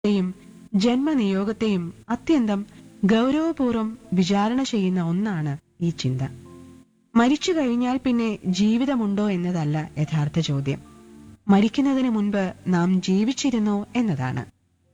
ത്തെയും ജന്മനിയോഗത്തെയും അത്യന്തം ഗൗരവപൂർവ്വം വിചാരണ ചെയ്യുന്ന ഒന്നാണ് ഈ ചിന്ത മരിച്ചു കഴിഞ്ഞാൽ പിന്നെ ജീവിതമുണ്ടോ എന്നതല്ല യഥാർത്ഥ ചോദ്യം മരിക്കുന്നതിന് മുൻപ് നാം ജീവിച്ചിരുന്നോ എന്നതാണ്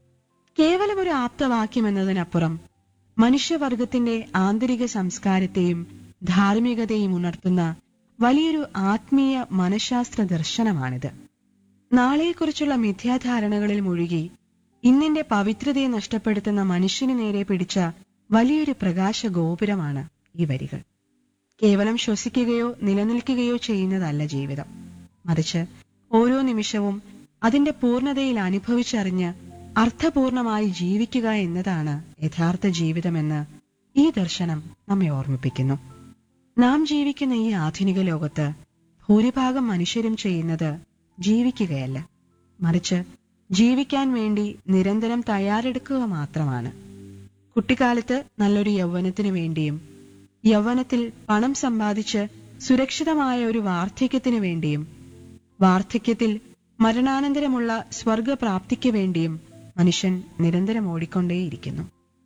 കേവലം ഒരു ആപ്തവാക്യം എന്നതിനപ്പുറം മനുഷ്യവർഗത്തിന്റെ ആന്തരിക സംസ്കാരത്തെയും ധാർമ്മികതയും ഉണർത്തുന്ന വലിയൊരു ആത്മീയ മനഃശാസ്ത്ര ദർശനമാണിത് നാളെയെക്കുറിച്ചുള്ള മിഥ്യാധാരണകളിൽ മുഴുകി ഇന്നിന്റെ പവിത്രതയെ നഷ്ടപ്പെടുത്തുന്ന മനുഷ്യന് നേരെ പിടിച്ച വലിയൊരു പ്രകാശ ഗോപുരമാണ് ഈ വരികൾ കേവലം ശ്വസിക്കുകയോ നിലനിൽക്കുകയോ ചെയ്യുന്നതല്ല ജീവിതം മറിച്ച് ഓരോ നിമിഷവും അതിന്റെ പൂർണ്ണതയിൽ അനുഭവിച്ചറിഞ്ഞ് അർത്ഥപൂർണമായി ജീവിക്കുക എന്നതാണ് യഥാർത്ഥ ജീവിതമെന്ന് ഈ ദർശനം നമ്മെ ഓർമ്മിപ്പിക്കുന്നു നാം ജീവിക്കുന്ന ഈ ആധുനിക ലോകത്ത് ഭൂരിഭാഗം മനുഷ്യരും ചെയ്യുന്നത് ജീവിക്കുകയല്ല മറിച്ച് ജീവിക്കാൻ വേണ്ടി നിരന്തരം തയ്യാറെടുക്കുക മാത്രമാണ് കുട്ടിക്കാലത്ത് നല്ലൊരു യൗവനത്തിനു വേണ്ടിയും യൗവനത്തിൽ പണം സമ്പാദിച്ച് സുരക്ഷിതമായ ഒരു വാർദ്ധക്യത്തിനു വേണ്ടിയും വാർദ്ധക്യത്തിൽ മരണാനന്തരമുള്ള സ്വർഗപ്രാപ്തിക്ക് വേണ്ടിയും മനുഷ്യൻ നിരന്തരം ഓടിക്കൊണ്ടേയിരിക്കുന്നു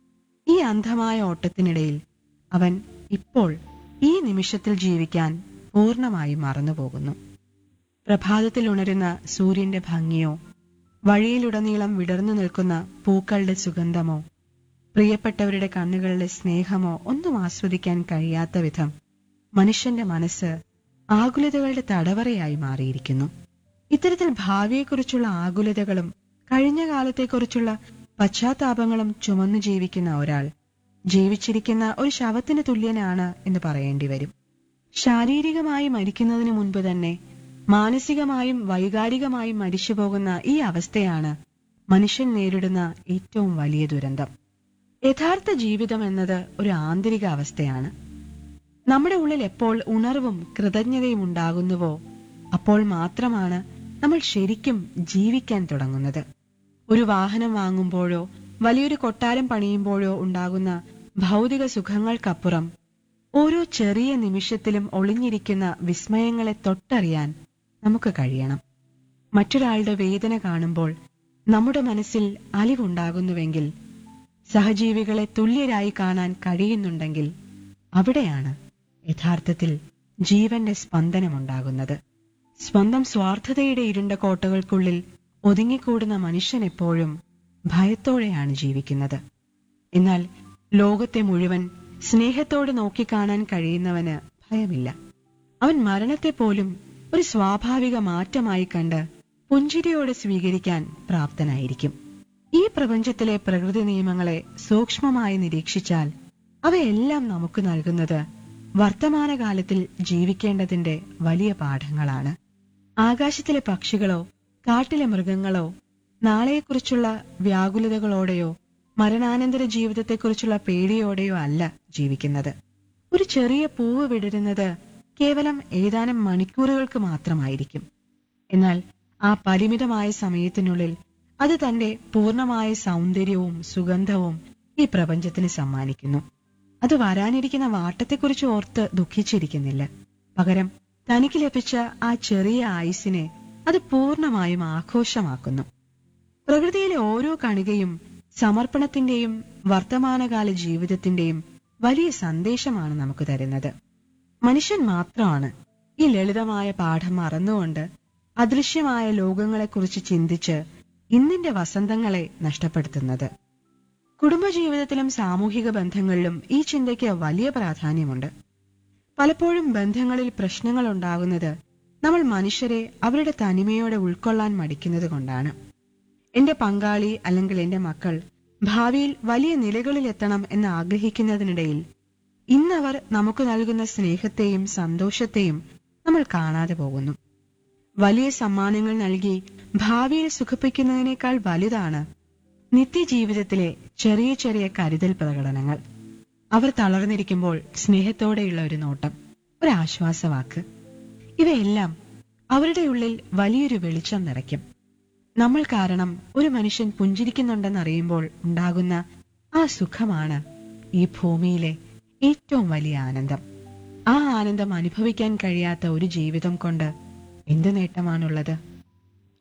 ഈ അന്ധമായ ഓട്ടത്തിനിടയിൽ അവൻ ഇപ്പോൾ ഈ നിമിഷത്തിൽ ജീവിക്കാൻ പൂർണ്ണമായും മറന്നുപോകുന്നു പ്രഭാതത്തിൽ ഉണരുന്ന സൂര്യന്റെ ഭംഗിയോ വഴിയിലുടനീളം വിടർന്നു നിൽക്കുന്ന പൂക്കളുടെ സുഗന്ധമോ പ്രിയപ്പെട്ടവരുടെ കണ്ണുകളിലെ സ്നേഹമോ ഒന്നും ആസ്വദിക്കാൻ കഴിയാത്ത വിധം മനുഷ്യന്റെ മനസ്സ് ആകുലതകളുടെ തടവറയായി മാറിയിരിക്കുന്നു ഇത്തരത്തിൽ ഭാവിയെക്കുറിച്ചുള്ള ആകുലതകളും കഴിഞ്ഞ കാലത്തെക്കുറിച്ചുള്ള പശ്ചാത്താപങ്ങളും ചുമന്നു ജീവിക്കുന്ന ഒരാൾ ജീവിച്ചിരിക്കുന്ന ഒരു ശവത്തിന് തുല്യനാണ് എന്ന് പറയേണ്ടി വരും ശാരീരികമായി മരിക്കുന്നതിന് മുൻപ് തന്നെ മാനസികമായും വൈകാരികമായും മരിച്ചുപോകുന്ന ഈ അവസ്ഥയാണ് മനുഷ്യൻ നേരിടുന്ന ഏറ്റവും വലിയ ദുരന്തം യഥാർത്ഥ ജീവിതം എന്നത് ഒരു ആന്തരിക അവസ്ഥയാണ് നമ്മുടെ ഉള്ളിൽ എപ്പോൾ ഉണർവും കൃതജ്ഞതയും ഉണ്ടാകുന്നുവോ അപ്പോൾ മാത്രമാണ് നമ്മൾ ശരിക്കും ജീവിക്കാൻ തുടങ്ങുന്നത് ഒരു വാഹനം വാങ്ങുമ്പോഴോ വലിയൊരു കൊട്ടാരം പണിയുമ്പോഴോ ഉണ്ടാകുന്ന ഭൗതിക സുഖങ്ങൾക്കപ്പുറം ഓരോ ചെറിയ നിമിഷത്തിലും ഒളിഞ്ഞിരിക്കുന്ന വിസ്മയങ്ങളെ തൊട്ടറിയാൻ നമുക്ക് കഴിയണം മറ്റൊരാളുടെ വേദന കാണുമ്പോൾ നമ്മുടെ മനസ്സിൽ അലിവുണ്ടാകുന്നുവെങ്കിൽ സഹജീവികളെ തുല്യരായി കാണാൻ കഴിയുന്നുണ്ടെങ്കിൽ അവിടെയാണ് യഥാർത്ഥത്തിൽ ജീവന്റെ സ്പന്ദനമുണ്ടാകുന്നത് സ്വന്തം സ്വാർത്ഥതയുടെ ഇരുണ്ട കോട്ടകൾക്കുള്ളിൽ ഒതുങ്ങിക്കൂടുന്ന മനുഷ്യൻ എപ്പോഴും ഭയത്തോടെയാണ് ജീവിക്കുന്നത് എന്നാൽ ലോകത്തെ മുഴുവൻ സ്നേഹത്തോടെ നോക്കിക്കാണാൻ കഴിയുന്നവന് ഭയമില്ല അവൻ മരണത്തെ പോലും ഒരു സ്വാഭാവിക മാറ്റമായി കണ്ട് പുഞ്ചിരിയോടെ സ്വീകരിക്കാൻ പ്രാപ്തനായിരിക്കും ഈ പ്രപഞ്ചത്തിലെ പ്രകൃതി നിയമങ്ങളെ സൂക്ഷ്മമായി നിരീക്ഷിച്ചാൽ അവയെല്ലാം നമുക്ക് നൽകുന്നത് വർത്തമാനകാലത്തിൽ ജീവിക്കേണ്ടതിന്റെ വലിയ പാഠങ്ങളാണ് ആകാശത്തിലെ പക്ഷികളോ കാട്ടിലെ മൃഗങ്ങളോ നാളെയെക്കുറിച്ചുള്ള വ്യാകുലതകളോടെയോ മരണാനന്തര ജീവിതത്തെക്കുറിച്ചുള്ള പേടിയോടെയോ അല്ല ജീവിക്കുന്നത് ഒരു ചെറിയ പൂവ് വിടരുന്നത് കേവലം ഏതാനും മണിക്കൂറുകൾക്ക് മാത്രമായിരിക്കും എന്നാൽ ആ പരിമിതമായ സമയത്തിനുള്ളിൽ അത് തന്റെ പൂർണ്ണമായ സൗന്ദര്യവും സുഗന്ധവും ഈ പ്രപഞ്ചത്തിന് സമ്മാനിക്കുന്നു അത് വരാനിരിക്കുന്ന വാട്ടത്തെക്കുറിച്ച് ഓർത്ത് ദുഃഖിച്ചിരിക്കുന്നില്ല പകരം തനിക്ക് ലഭിച്ച ആ ചെറിയ ആയുസിനെ അത് പൂർണ്ണമായും ആഘോഷമാക്കുന്നു പ്രകൃതിയിലെ ഓരോ കണികയും സമർപ്പണത്തിന്റെയും വർത്തമാനകാല ജീവിതത്തിന്റെയും വലിയ സന്ദേശമാണ് നമുക്ക് തരുന്നത് മനുഷ്യൻ മാത്രമാണ് ഈ ലളിതമായ പാഠം മറന്നുകൊണ്ട് അദൃശ്യമായ ലോകങ്ങളെക്കുറിച്ച് ചിന്തിച്ച് ഇന്നിന്റെ വസന്തങ്ങളെ നഷ്ടപ്പെടുത്തുന്നത് കുടുംബജീവിതത്തിലും സാമൂഹിക ബന്ധങ്ങളിലും ഈ ചിന്തയ്ക്ക് വലിയ പ്രാധാന്യമുണ്ട് പലപ്പോഴും ബന്ധങ്ങളിൽ പ്രശ്നങ്ങൾ ഉണ്ടാകുന്നത് നമ്മൾ മനുഷ്യരെ അവരുടെ തനിമയോടെ ഉൾക്കൊള്ളാൻ മടിക്കുന്നത് കൊണ്ടാണ് എന്റെ പങ്കാളി അല്ലെങ്കിൽ എന്റെ മക്കൾ ഭാവിയിൽ വലിയ നിലകളിലെത്തണം എന്ന് ആഗ്രഹിക്കുന്നതിനിടയിൽ ഇന്നവർ നമുക്ക് നൽകുന്ന സ്നേഹത്തെയും സന്തോഷത്തെയും നമ്മൾ കാണാതെ പോകുന്നു വലിയ സമ്മാനങ്ങൾ നൽകി ഭാവിയിൽ സുഖിപ്പിക്കുന്നതിനേക്കാൾ വലുതാണ് നിത്യജീവിതത്തിലെ ചെറിയ ചെറിയ കരുതൽ പ്രകടനങ്ങൾ അവർ തളർന്നിരിക്കുമ്പോൾ സ്നേഹത്തോടെയുള്ള ഒരു നോട്ടം ഒരു ആശ്വാസവാക്ക് ഇവയെല്ലാം അവരുടെ ഉള്ളിൽ വലിയൊരു വെളിച്ചം നിറയ്ക്കും നമ്മൾ കാരണം ഒരു മനുഷ്യൻ പുഞ്ചിരിക്കുന്നുണ്ടെന്നറിയുമ്പോൾ ഉണ്ടാകുന്ന ആ സുഖമാണ് ഈ ഭൂമിയിലെ ഏറ്റവും വലിയ ആനന്ദം ആ ആനന്ദം അനുഭവിക്കാൻ കഴിയാത്ത ഒരു ജീവിതം കൊണ്ട് എന്ത് നേട്ടമാണുള്ളത്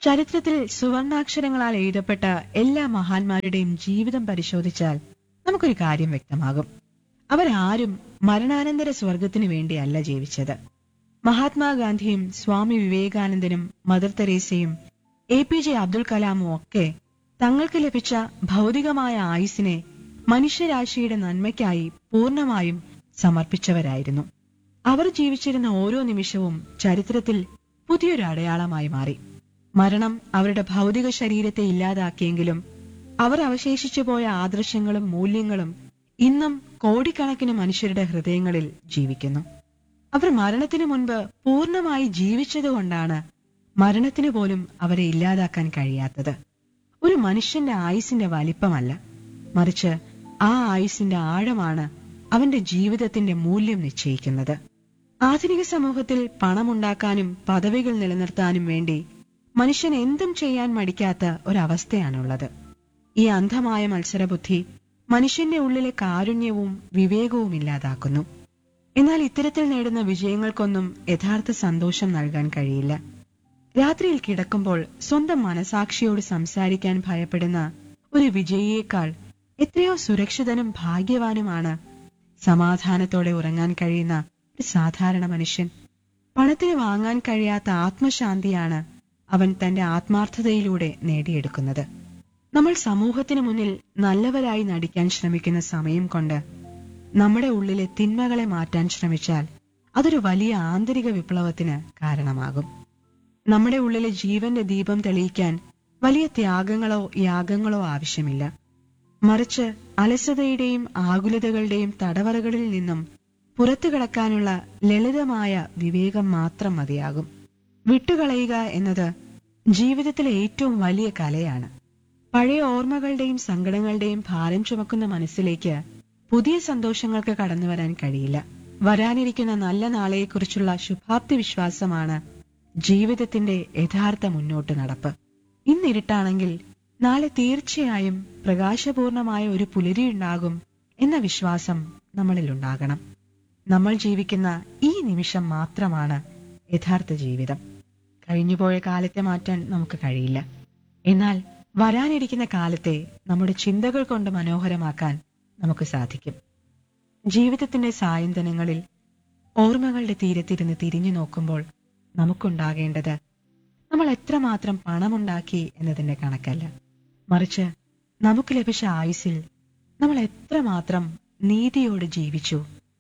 ചരിത്രത്തിൽ സുവർണാക്ഷരങ്ങളാൽ എഴുതപ്പെട്ട എല്ലാ മഹാന്മാരുടെയും ജീവിതം പരിശോധിച്ചാൽ നമുക്കൊരു കാര്യം വ്യക്തമാകും അവരാരും മരണാനന്തര സ്വർഗത്തിനു വേണ്ടിയല്ല ജീവിച്ചത് മഹാത്മാഗാന്ധിയും സ്വാമി വിവേകാനന്ദനും മദർ തെരേസയും എ പി ജെ അബ്ദുൽ കലാമും ഒക്കെ തങ്ങൾക്ക് ലഭിച്ച ഭൗതികമായ ആയുസിനെ മനുഷ്യരാശിയുടെ നന്മയ്ക്കായി പൂർണ്ണമായും സമർപ്പിച്ചവരായിരുന്നു അവർ ജീവിച്ചിരുന്ന ഓരോ നിമിഷവും ചരിത്രത്തിൽ പുതിയൊരു അടയാളമായി മാറി മരണം അവരുടെ ഭൗതിക ശരീരത്തെ ഇല്ലാതാക്കിയെങ്കിലും അവർ അവശേഷിച്ചു പോയ ആദർശങ്ങളും മൂല്യങ്ങളും ഇന്നും കോടിക്കണക്കിന് മനുഷ്യരുടെ ഹൃദയങ്ങളിൽ ജീവിക്കുന്നു അവർ മരണത്തിനു മുൻപ് പൂർണ്ണമായി ജീവിച്ചതുകൊണ്ടാണ് മരണത്തിനു പോലും അവരെ ഇല്ലാതാക്കാൻ കഴിയാത്തത് ഒരു മനുഷ്യന്റെ ആയുസിന്റെ വലിപ്പമല്ല മറിച്ച് ആ ആയുസിന്റെ ആഴമാണ് അവന്റെ ജീവിതത്തിന്റെ മൂല്യം നിശ്ചയിക്കുന്നത് ആധുനിക സമൂഹത്തിൽ പണമുണ്ടാക്കാനും പദവികൾ നിലനിർത്താനും വേണ്ടി മനുഷ്യൻ എന്തും ചെയ്യാൻ മടിക്കാത്ത ഒരവസ്ഥയാണുള്ളത് ഈ അന്ധമായ മത്സരബുദ്ധി മനുഷ്യന്റെ ഉള്ളിലെ കാരുണ്യവും വിവേകവും ഇല്ലാതാക്കുന്നു എന്നാൽ ഇത്തരത്തിൽ നേടുന്ന വിജയങ്ങൾക്കൊന്നും യഥാർത്ഥ സന്തോഷം നൽകാൻ കഴിയില്ല രാത്രിയിൽ കിടക്കുമ്പോൾ സ്വന്തം മനസാക്ഷിയോട് സംസാരിക്കാൻ ഭയപ്പെടുന്ന ഒരു വിജയിയേക്കാൾ എത്രയോ സുരക്ഷിതനും ഭാഗ്യവാനുമാണ് സമാധാനത്തോടെ ഉറങ്ങാൻ കഴിയുന്ന ഒരു സാധാരണ മനുഷ്യൻ പണത്തിന് വാങ്ങാൻ കഴിയാത്ത ആത്മശാന്തിയാണ് അവൻ തന്റെ ആത്മാർത്ഥതയിലൂടെ നേടിയെടുക്കുന്നത് നമ്മൾ സമൂഹത്തിന് മുന്നിൽ നല്ലവരായി നടിക്കാൻ ശ്രമിക്കുന്ന സമയം കൊണ്ട് നമ്മുടെ ഉള്ളിലെ തിന്മകളെ മാറ്റാൻ ശ്രമിച്ചാൽ അതൊരു വലിയ ആന്തരിക വിപ്ലവത്തിന് കാരണമാകും നമ്മുടെ ഉള്ളിലെ ജീവന്റെ ദീപം തെളിയിക്കാൻ വലിയ ത്യാഗങ്ങളോ യാഗങ്ങളോ ആവശ്യമില്ല മറിച്ച് അലസതയുടെയും ആകുലതകളുടെയും തടവറകളിൽ നിന്നും പുറത്തു കടക്കാനുള്ള ലളിതമായ വിവേകം മാത്രം മതിയാകും വിട്ടുകളയുക എന്നത് ജീവിതത്തിലെ ഏറ്റവും വലിയ കലയാണ് പഴയ ഓർമ്മകളുടെയും സങ്കടങ്ങളുടെയും ഭാരം ചുമക്കുന്ന മനസ്സിലേക്ക് പുതിയ സന്തോഷങ്ങൾക്ക് കടന്നു വരാൻ കഴിയില്ല വരാനിരിക്കുന്ന നല്ല നാളെയെക്കുറിച്ചുള്ള ശുഭാപ്തി വിശ്വാസമാണ് ജീവിതത്തിന്റെ യഥാർത്ഥ മുന്നോട്ട് നടപ്പ് ഇന്നിരുട്ടാണെങ്കിൽ നാളെ തീർച്ചയായും പ്രകാശപൂർണമായ ഒരു പുലരിയുണ്ടാകും എന്ന വിശ്വാസം നമ്മളിൽ ഉണ്ടാകണം നമ്മൾ ജീവിക്കുന്ന ഈ നിമിഷം മാത്രമാണ് യഥാർത്ഥ ജീവിതം കഴിഞ്ഞുപോയ കാലത്തെ മാറ്റാൻ നമുക്ക് കഴിയില്ല എന്നാൽ വരാനിരിക്കുന്ന കാലത്തെ നമ്മുടെ ചിന്തകൾ കൊണ്ട് മനോഹരമാക്കാൻ നമുക്ക് സാധിക്കും ജീവിതത്തിന്റെ സായന്തനങ്ങളിൽ ഓർമ്മകളുടെ തീരത്തിരുന്ന് തിരിഞ്ഞു നോക്കുമ്പോൾ നമുക്കുണ്ടാകേണ്ടത് നമ്മൾ എത്രമാത്രം പണമുണ്ടാക്കി എന്നതിന്റെ കണക്കല്ല മറിച്ച് നമുക്ക് ലഭിച്ച ആയുസിൽ നമ്മൾ എത്രമാത്രം നീതിയോട് ജീവിച്ചു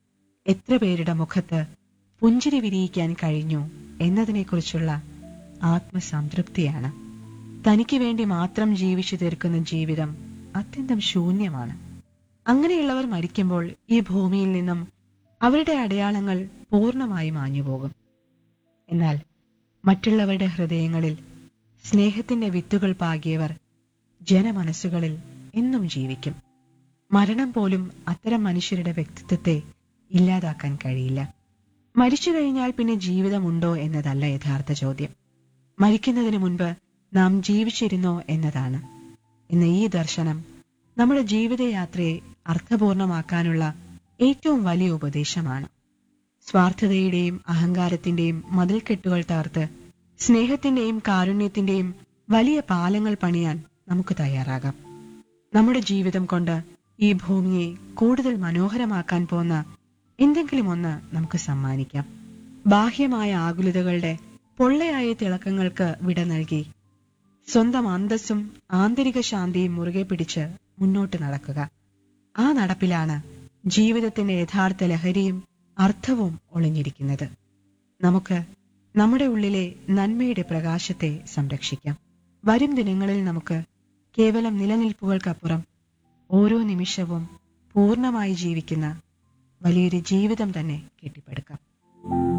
എത്ര പേരുടെ മുഖത്ത് പുഞ്ചിരി വിരിയിക്കാൻ കഴിഞ്ഞു എന്നതിനെക്കുറിച്ചുള്ള ആത്മസംതൃപ്തിയാണ് തനിക്ക് വേണ്ടി മാത്രം ജീവിച്ചു തീർക്കുന്ന ജീവിതം അത്യന്തം ശൂന്യമാണ് അങ്ങനെയുള്ളവർ മരിക്കുമ്പോൾ ഈ ഭൂമിയിൽ നിന്നും അവരുടെ അടയാളങ്ങൾ പൂർണ്ണമായി മാഞ്ഞുപോകും എന്നാൽ മറ്റുള്ളവരുടെ ഹൃദയങ്ങളിൽ സ്നേഹത്തിന്റെ വിത്തുകൾ പാകിയവർ ജനമനസ്സുകളിൽ എന്നും ജീവിക്കും മരണം പോലും അത്തരം മനുഷ്യരുടെ വ്യക്തിത്വത്തെ ഇല്ലാതാക്കാൻ കഴിയില്ല മരിച്ചു കഴിഞ്ഞാൽ പിന്നെ ജീവിതമുണ്ടോ എന്നതല്ല യഥാർത്ഥ ചോദ്യം മരിക്കുന്നതിന് മുൻപ് നാം ജീവിച്ചിരുന്നോ എന്നതാണ് എന്ന ഈ ദർശനം നമ്മുടെ ജീവിതയാത്രയെ അർത്ഥപൂർണമാക്കാനുള്ള ഏറ്റവും വലിയ ഉപദേശമാണ് സ്വാർത്ഥതയുടെയും അഹങ്കാരത്തിന്റെയും മതിൽക്കെട്ടുകൾ തകർത്ത് സ്നേഹത്തിന്റെയും കാരുണ്യത്തിന്റെയും വലിയ പാലങ്ങൾ പണിയാൻ നമുക്ക് തയ്യാറാകാം നമ്മുടെ ജീവിതം കൊണ്ട് ഈ ഭൂമിയെ കൂടുതൽ മനോഹരമാക്കാൻ പോന്ന എന്തെങ്കിലും ഒന്ന് നമുക്ക് സമ്മാനിക്കാം ബാഹ്യമായ ആകുലതകളുടെ പൊള്ളയായ തിളക്കങ്ങൾക്ക് വിട നൽകി സ്വന്തം അന്തസ്സും ആന്തരിക ശാന്തിയും മുറുകെ പിടിച്ച് മുന്നോട്ട് നടക്കുക ആ നടപ്പിലാണ് ജീവിതത്തിന്റെ യഥാർത്ഥ ലഹരിയും അർത്ഥവും ഒളിഞ്ഞിരിക്കുന്നത് നമുക്ക് നമ്മുടെ ഉള്ളിലെ നന്മയുടെ പ്രകാശത്തെ സംരക്ഷിക്കാം വരും ദിനങ്ങളിൽ നമുക്ക് കേവലം നിലനിൽപ്പുകൾക്കപ്പുറം ഓരോ നിമിഷവും പൂർണ്ണമായി ജീവിക്കുന്ന വലിയൊരു ജീവിതം തന്നെ കെട്ടിപ്പടുക്കാം